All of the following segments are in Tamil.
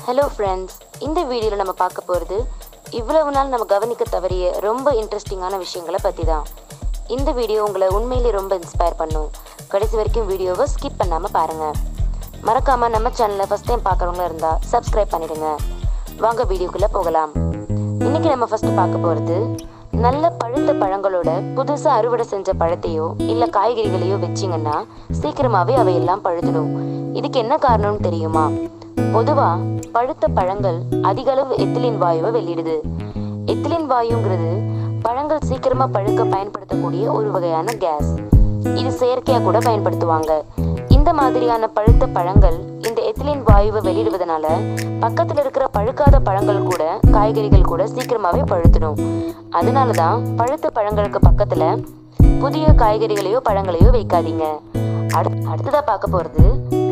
ஹலோ ஃப்ரெண்ட்ஸ் இந்த வீடியோவில் நம்ம பார்க்க போகிறது இவ்வளவு நாள் நம்ம கவனிக்க தவறிய ரொம்ப இன்ட்ரெஸ்டிங்கான விஷயங்களை பற்றி தான் இந்த வீடியோ உங்களை உண்மையிலே ரொம்ப இன்ஸ்பயர் பண்ணும் கடைசி வரைக்கும் வீடியோவை ஸ்கிப் பண்ணாமல் பாருங்கள் மறக்காமல் நம்ம சேனலை ஃபஸ்ட் டைம் பார்க்குறவங்களா இருந்தால் சப்ஸ்கிரைப் பண்ணிடுங்க வாங்க வீடியோக்குள்ளே போகலாம் இன்னைக்கு நம்ம ஃபர்ஸ்ட் பார்க்க போகிறது நல்ல பழுத்த பழங்களோட புதுசாக அறுவடை செஞ்ச பழத்தையோ இல்லை காய்கறிகளையோ வச்சிங்கன்னா சீக்கிரமாகவே அவையெல்லாம் பழுத்துடும் இதுக்கு என்ன காரணம்னு தெரியுமா பொதுவா பழுத்த பழங்கள் அதிக அளவு எத்திலின் வாயுவை வெளியிடுது எத்திலின் வாயுங்கிறது பழங்கள் சீக்கிரமா பழுக்க பயன்படுத்தக்கூடிய ஒரு வகையான கேஸ் இது செயற்கையா கூட பயன்படுத்துவாங்க இந்த மாதிரியான பழுத்த பழங்கள் இந்த எத்திலின் வாயுவை வெளியிடுவதனால பக்கத்துல இருக்கிற பழுக்காத பழங்கள் கூட காய்கறிகள் கூட சீக்கிரமாவே பழுத்துடும் அதனாலதான் பழுத்த பழங்களுக்கு பக்கத்துல புதிய காய்கறிகளையோ பழங்களையோ வைக்காதீங்க அடுத் அடுத்ததா பார்க்க போறது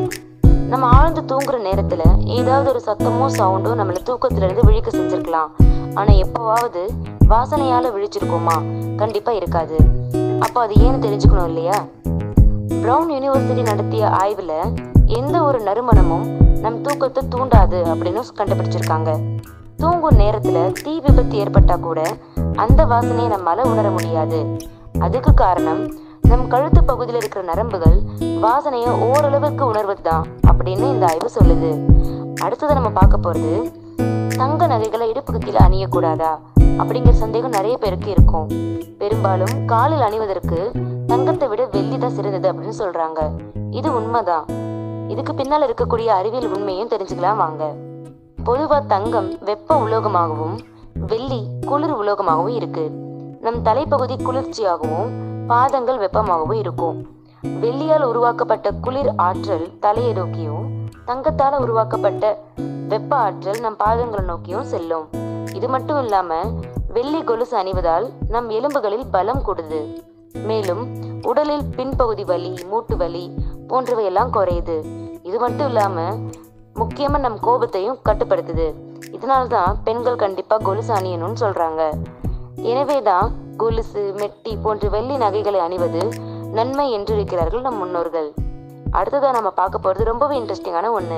நம்ம ஆழ்ந்து தூங்குற நேரத்துல ஏதாவது ஒரு சத்தமோ சவுண்டோ நம்மள தூக்கத்துல இருந்து விழிக்க செஞ்சிருக்கலாம் ஆனா எப்பவாவது வாசனையால விழிச்சிருக்கோமா கண்டிப்பா இருக்காது அப்போ அது ஏன்னு தெரிஞ்சுக்கணும் இல்லையா பிரவுன் யூனிவர்சிட்டி நடத்திய ஆய்வுல எந்த ஒரு நறுமணமும் நம் தூக்கத்தை தூண்டாது அப்படின்னு கண்டுபிடிச்சிருக்காங்க தூங்கும் நேரத்துல தீ விபத்து ஏற்பட்டா கூட அந்த வாசனையை நம்மால உணர முடியாது அதுக்கு காரணம் நம் கழுத்து பகுதியில் இருக்கிற நரம்புகள் வாசனையை ஓரளவுக்கு உணர்வது தான் அப்படின்னு இந்த ஆய்வு சொல்லுது அடுத்தது நம்ம பார்க்க போறது தங்க நகைகளை இடுப்புக்கு கீழே அணியக்கூடாதா அப்படிங்கிற சந்தேகம் நிறைய பேருக்கு இருக்கும் பெரும்பாலும் காலில் அணிவதற்கு தங்கத்தை விட வெள்ளி தான் சிறந்தது அப்படின்னு சொல்றாங்க இது உண்மைதான் இதுக்கு பின்னால் இருக்கக்கூடிய அறிவியல் உண்மையும் தெரிஞ்சுக்கலாம் வாங்க பொதுவா தங்கம் வெப்ப உலோகமாகவும் வெள்ளி குளிர் உலோகமாகவும் இருக்கு நம் தலைப்பகுதி குளிர்ச்சியாகவும் பாதங்கள் வெப்பமாகவும் இருக்கும் வெள்ளியால் உருவாக்கப்பட்ட குளிர் ஆற்றல் தலையை நோக்கியும் தங்கத்தால உருவாக்கப்பட்ட வெப்ப ஆற்றல் நம் பாதங்களை நோக்கியும் செல்லும் இது மட்டும் இல்லாம வெள்ளி கொலுசு அணிவதால் நம் எலும்புகளில் பலம் கூடுது மேலும் உடலில் பின்பகுதி வலி மூட்டு வலி போன்றவையெல்லாம் குறையுது இது மட்டும் இல்லாம முக்கியமா நம் கோபத்தையும் கட்டுப்படுத்துது இதனால தான் பெண்கள் கண்டிப்பா கொலுசு அணியணும்னு சொல்றாங்க எனவேதான் கொலுசு மெட்டி போன்ற வெள்ளி நகைகளை அணிவது நன்மை என்று இருக்கிறார்கள் நம் முன்னோர்கள் அடுத்ததா நம்ம பார்க்க போறது ரொம்பவே இன்ட்ரெஸ்டிங்கான ஒண்ணு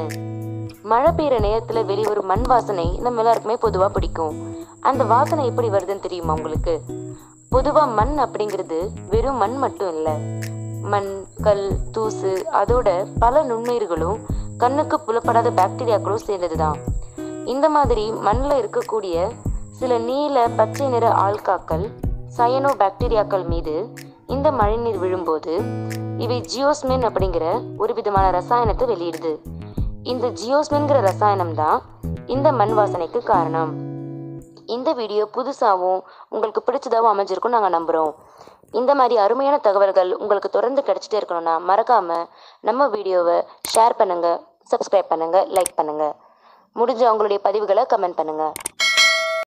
மழை பெய்யுற நேரத்துல வெளிவரும் மண் வாசனை நம்ம எல்லாருக்குமே பொதுவா பிடிக்கும் அந்த வாசனை எப்படி வருதுன்னு தெரியுமா உங்களுக்கு பொதுவா மண் அப்படிங்கிறது வெறும் மண் மட்டும் இல்ல மண் கல் தூசு அதோட பல நுண்ணுயிர்களும் கண்ணுக்கு புலப்படாத பாக்டீரியாக்களும் சேர்ந்ததுதான் இந்த மாதிரி மண்ணில் இருக்கக்கூடிய சில நீல பச்சை நிற ஆல்காக்கள் சயனோ பாக்டீரியாக்கள் மீது இந்த மழைநீர் விழும்போது இவை ஜியோஸ்மின் அப்படிங்கிற ஒரு விதமான ரசாயனத்தை வெளியிடுது இந்த ஜியோஸ்மின்கிற ரசாயனம் தான் இந்த மண் வாசனைக்கு காரணம் இந்த வீடியோ புதுசாகவும் உங்களுக்கு பிடிச்சதாகவும் அமைஞ்சிருக்கும் நாங்கள் நம்புகிறோம் இந்த மாதிரி அருமையான தகவல்கள் உங்களுக்கு தொடர்ந்து கிடைச்சிட்டே இருக்கணும்னா மறக்காம நம்ம வீடியோவை ஷேர் பண்ணுங்க சப்ஸ்கிரைப் பண்ணுங்க லைக் பண்ணுங்க முடிஞ்ச உங்களுடைய பதிவுகளை கமெண்ட் பண்ணுங்க